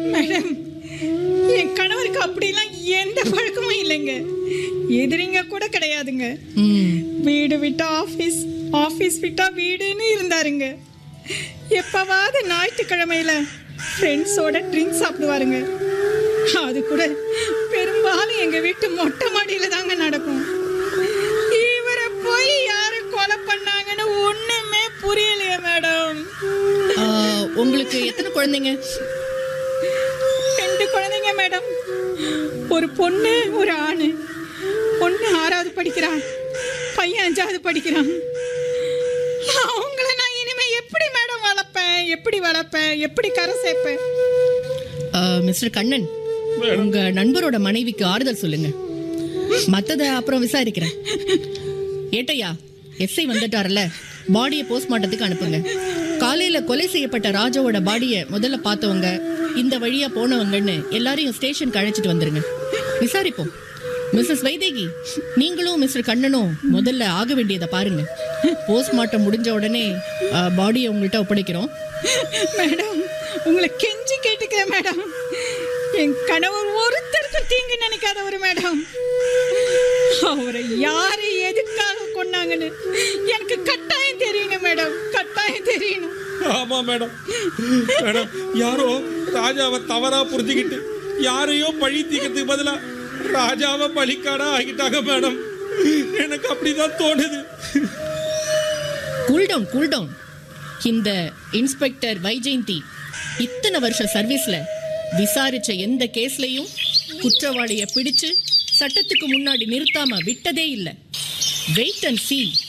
madam என் கணவருக்கு அப்படிலாம் எந்த பழக்கமும் இல்லைங்க எதிரிங்க கூட கிடையாதுங்க ம் வீடு விட்டா ஆஃபீஸ் ஆஃபீஸ் விட்டா வீடுன்னு இருந்தாருங்க எப்பவாவது ஞாயிற்றுக்கிழமையில ஃப்ரெண்ட்ஸோட ட்ரிங்க்ஸ் சாப்பிடுவாருங்க அது கூட பெரும்பாலும் எங்க வீட்டு மொட்டை மாடியில தாங்க நடக்கும் இவரை போய் யாரு கொலை பண்ணாங்கன்னு ஒண்ணுமே புரியலையே மேடம் ஆ, உங்களுக்கு எத்தனை குழந்தைங்க ரெண்டு குழந்தைங்க மேடம் ஒரு பொண்ணு ஒரு ஆணு பொண்ணு ஆறாவது படிக்கிறான் பையன் அஞ்சாவது படிக்கிறான் அவங்கள நான் இனிமே எப்படி மேடம் வளர்ப்பேன் எப்படி வளர்ப்பேன் எப்படி கரை சேர்ப்பேன் ஆ, மிஸ்டர் கண்ணன் உங்க நண்பரோட மனைவிக்கு ஆறுதல் சொல்லுங்க மத்தத அப்புறம் விசாரிக்கிறேன் ஏட்டையா எஸ்ஐ வந்துட்டார்ல பாடியை போஸ்ட்மார்ட்டத்துக்கு அனுப்புங்க காலையில கொலை செய்யப்பட்ட ராஜாவோட பாடியை முதல்ல பார்த்தவங்க இந்த வழியா போனவங்கன்னு எல்லாரையும் ஸ்டேஷனுக்கு அழைச்சிட்டு வந்துருங்க விசாரிப்போம் மிஸ்ஸஸ் வைதேகி நீங்களும் மிஸ்டர் கண்ணனும் முதல்ல ஆக வேண்டியதை பாருங்க போஸ்ட்மார்ட்டம் முடிஞ்ச உடனே பாடியை உங்கள்கிட்ட ஒப்படைக்கிறோம் மேடம் உங்களை கெஞ்சி கேட்டுக்கிறேன் மேடம் என் கணவர் ஒருத்தருக்கும் தீங்கு நினைக்காதவர் மேடம் அவரை யாரு எதுக்காக கொன்னாங்கன்னு எனக்கு கட்டாயம் தெரியணும் மேடம் கட்டாயம் தெரியணும் ஆமா மேடம் மேடம் யாரோ ராஜாவை தவறா புரிஞ்சுக்கிட்டு யாரையோ பழி தீக்கிறதுக்கு பதிலா ராஜாவை பலிக்காடா ஆகிட்டாங்க மேடம் எனக்கு அப்படிதான் தோணுது கூல் டவுன் கூல் டவுன் இந்த இன்ஸ்பெக்டர் வைஜெயந்தி இத்தனை வருஷ சர்வீஸ்ல விசாரிச்ச எந்த கேஸ்லயும் குற்றவாளிய பிடிச்சு சட்டத்துக்கு முன்னாடி நிறுத்தாம விட்டதே இல்ல வெயிட் அண்ட் see